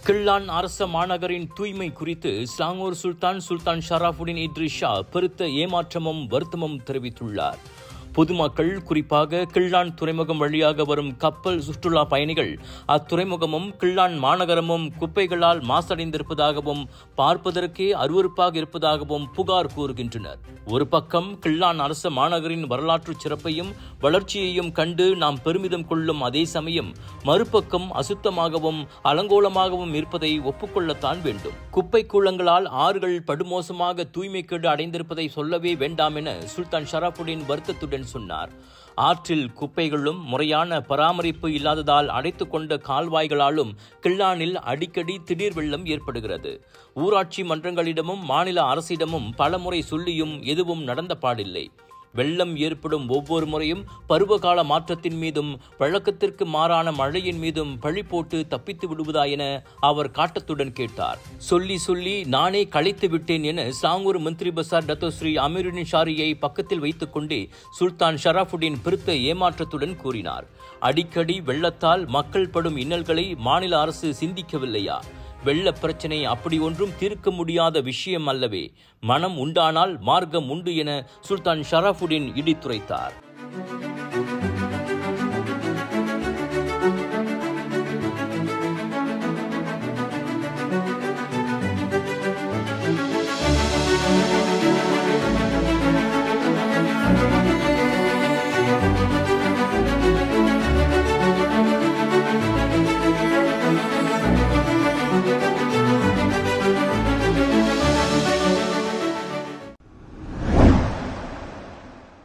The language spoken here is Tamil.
கிள்ளான் அரச மாநகரின் தூய்மை குறித்து Selangor sultan sultan Sharafuddin Idris Shah பெருத்த ஏமாற்றமும் வருத்தமும் தெரிவித்துள்ளார் பொதுமக்கள் குறிப்பாக கிள்ளான் துறைமுகம் வழியாக வரும் கப்பல் சுற்றுலா பயணிகள் அத்துறைமுகமும் கிள்ளான் மாநகரமும் குப்பைகளால் மாசடைந்திருப்பதாகவும் பார்ப்பதற்கே அருவருப்பாக இருப்பதாகவும் புகார் கூறுகின்றனர் ஒரு பக்கம் கிள்ளான் அரச மாநகரின் வரலாற்று சிறப்பையும் வளர்ச்சியையும் கண்டு நாம் பெருமிதம் கொள்ளும் அதே சமயம் மறுபக்கம் அசுத்தமாகவும் அலங்கோலமாகவும் இருப்பதை ஒப்புக்கொள்ளத்தான் வேண்டும் குப்பை கூளங்களால் ஆறுகள் படுமோசமாக தூய்மைக்கேடு அடைந்திருப்பதை சொல்லவே வேண்டாம் என சுல்தான் ஷராஃபுடின் வருத்தத்துடன் சொன்னார் ஆற்றில் குப்பைகளும் முறையான பராமரிப்பு இல்லாததால் அடைத்துக் கொண்ட கால்வாய்களாலும் கிள்ளானில் அடிக்கடி திடீர் வெள்ளம் ஏற்படுகிறது ஊராட்சி மன்றங்களிடமும் மாநில அரசிடமும் பலமுறை சொல்லியும் எதுவும் நடந்த பாடில்லை வெள்ளம் ஏற்படும் ஒவ்வொரு முறையும் பருவகால மாற்றத்தின் மீதும் வழக்கத்திற்கு மாறான மழையின் மீதும் பழி போட்டு தப்பித்து விடுவதா என அவர் காட்டத்துடன் கேட்டார் சொல்லி சொல்லி நானே களைத்து விட்டேன் என சாங்கூர் மந்திரி பசார் டத்தோஸ்ரீ அமீருடின் ஷாரியை பக்கத்தில் வைத்துக் கொண்டே சுல்தான் ஷராஃபுடின் பெருத்த ஏமாற்றத்துடன் கூறினார் அடிக்கடி வெள்ளத்தால் மக்கள் படும் இன்னல்களை மாநில அரசு சிந்திக்கவில்லையா வெள்ள பிரச்சனை அப்படி ஒன்றும் தீர்க்க முடியாத விஷயம் அல்லவே மனம் உண்டானால் மார்க்கம் உண்டு என சுல்தான் ஷராஃபுடின் இடித்துரைத்தார்